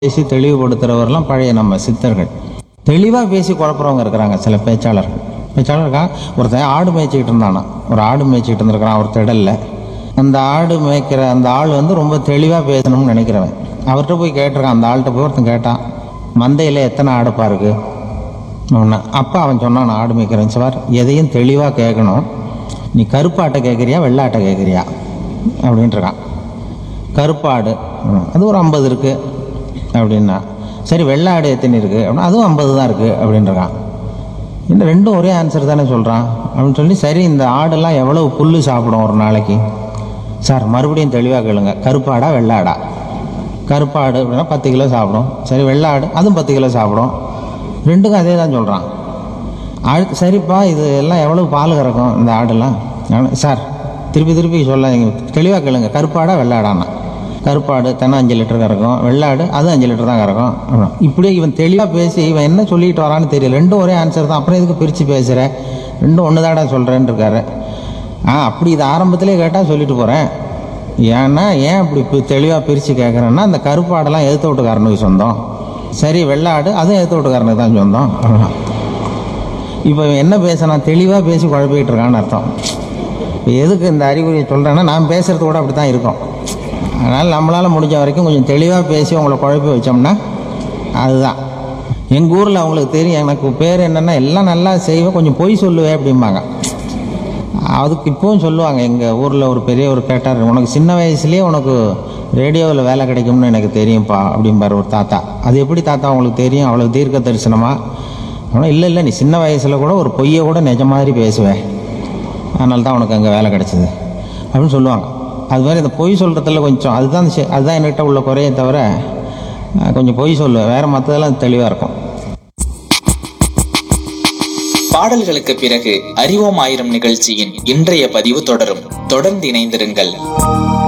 பேசி தெளிவுபடுத்துகிறவரெல்லாம் பழைய நம்ம சித்தர்கள் தெளிவாக பேசி குழப்புறவங்க இருக்கிறாங்க சில பேச்சாளர்கள் பேச்சாளர் இருக்கா ஒருத்தன் ஆடு மேய்ச்சிக்கிட்டு இருந்தானா ஒரு ஆடு மேய்ச்சிக்கிட்டு இருந்திருக்கிறான் ஒரு திடலில் அந்த ஆடு மேய்க்கிற அந்த ஆள் வந்து ரொம்ப தெளிவாக பேசணும்னு நினைக்கிறவன் அவர்கிட்ட போய் கேட்டிருக்கான் அந்த ஆள்கிட்ட போய் ஒருத்தன் கேட்டான் மந்தையில் எத்தனை ஆடுப்பா இருக்கு ஒன்று அப்போ அவன் சொன்னான் நான் ஆடு மேய்க்கிறேன் சார் எதையும் தெளிவாக கேட்கணும் நீ கருப்பாட்டை கேட்குறியா வெள்ளாட்டை கேட்குறியா அப்படின்ட்டு இருக்கான் கருப்பாடு ம், அது ஒரு ஐம்பது இருக்குது அப்படின்னா சரி வெள்ளாடு எத்தனை இருக்குது அப்படின்னா அதுவும் ஐம்பது தான் இருக்குது அப்படின்றான் இந்த ரெண்டும் ஒரே ஆன்சர் தானே சொல்கிறான் அப்படின்னு சொல்லி சரி இந்த ஆடெல்லாம் எவ்வளவு புல் சாப்பிடும் ஒரு நாளைக்கு சார் மறுபடியும் தெளிவாக கேளுங்க கருப்பாடா வெள்ளாடா கருப்பாடு அப்படின்னா பத்து கிலோ சாப்பிடும் சரி வெள்ளாடு அதுவும் பத்து கிலோ சாப்பிடும் ரெண்டுக்கும் அதே தான் சொல்கிறான் ஆடு சரிப்பா இது எல்லாம் எவ்வளவு பால் கறக்கும் இந்த ஆடெல்லாம் நான், சார் திருப்பி திருப்பி சொல்ல தெளிவாக கேளுங்க கருப்பாடா வெள்ளாடான்னா கருப்பாடு தென்னை அஞ்சு லிட்டர் கறக்கும் வெள்ளாடு அது அஞ்சு லிட்டர் தான் கறக்கும் அப்படின்னா. இப்படியே இவன் தெளிவாக பேசி இவன் என்ன சொல்லிட்டு வரான்னு தெரியல ரெண்டும் ஒரே ஆன்சர் தான் அப்புறம் எதுக்கு பிரித்து பேசுகிற ரெண்டும் ஒன்று தாடா சொல்கிறேன்னு இருக்காரு ஆ அப்படி இது ஆரம்பத்திலே கேட்டால் சொல்லிட்டு போகிறேன் ஏன்னா ஏன் அப்படி இப்போ தெளிவாக பிரித்து கேட்குறேன்னா அந்த கருப்பாடெல்லாம் எதிர்த்த வீட்டுக்காரனுக்கு சொந்தம் சரி வெள்ளாடு அதுவும் எதிர்த்த வீட்டுக்காரனுக்கு தான் சொந்தம் அப்படின்னா. இப்போ இவன் என்ன பேசுறான் தெளிவாக பேசி குழப்பிக்கிட்டு இருக்கான்னு அர்த்தம் இப்போ எதுக்கு இந்த அறிகுறியை சொல்கிறேன்னா நான் பேசுகிறது கூட அப்படி தான் இருக்கும் அதனால் நம்மளால் முடிஞ்ச வரைக்கும் கொஞ்சம் தெளிவாக பேசி உங்களை குழப்பி வச்சோம்னா அதுதான் எங்கள் ஊரில் அவங்களுக்கு தெரியும் எனக்கு பேர் என்னென்னா எல்லாம் நல்லா செய்வேன் கொஞ்சம் பொய் சொல்லுவேன் அப்படிம்பாங்க அதுக்கு இப்போவும் சொல்லுவாங்க எங்கள் ஊரில் ஒரு பெரியவர் கேட்டார் உனக்கு சின்ன வயசுலேயே உனக்கு ரேடியோவில் வேலை கிடைக்கும்னு எனக்கு தெரியும்ப்பா அப்படிம்பார் ஒரு தாத்தா அது எப்படி தாத்தா உங்களுக்கு தெரியும் அவ்வளோ தீர்க்க தரிசனமா ஆனால் இல்லை இல்லை நீ சின்ன வயசில் கூட ஒரு பொய்யை கூட நிஜ மாதிரி பேசுவேன் அதனால தான் உனக்கு அங்கே வேலை கிடைச்சிது அப்படின்னு சொல்லுவாங்க அது மாதிரி இந்த பொய் சொல்கிறதுல கொஞ்சம் அதுதான் சி- அதுதான் என்கிட்ட உள்ள குறையே தவிர அஹ், கொஞ்சம் பொய் சொல்லுவேன் வேறு மற்றதெல்லாம் தெளிவாக இருக்கும் பாடல்களுக்கு பிறகு அறிவோம் ஆயிரம் நிகழ்ச்சியின் இன்றைய பதிவு தொடரும் தொடர்ந்து இணைந்திருங்கள்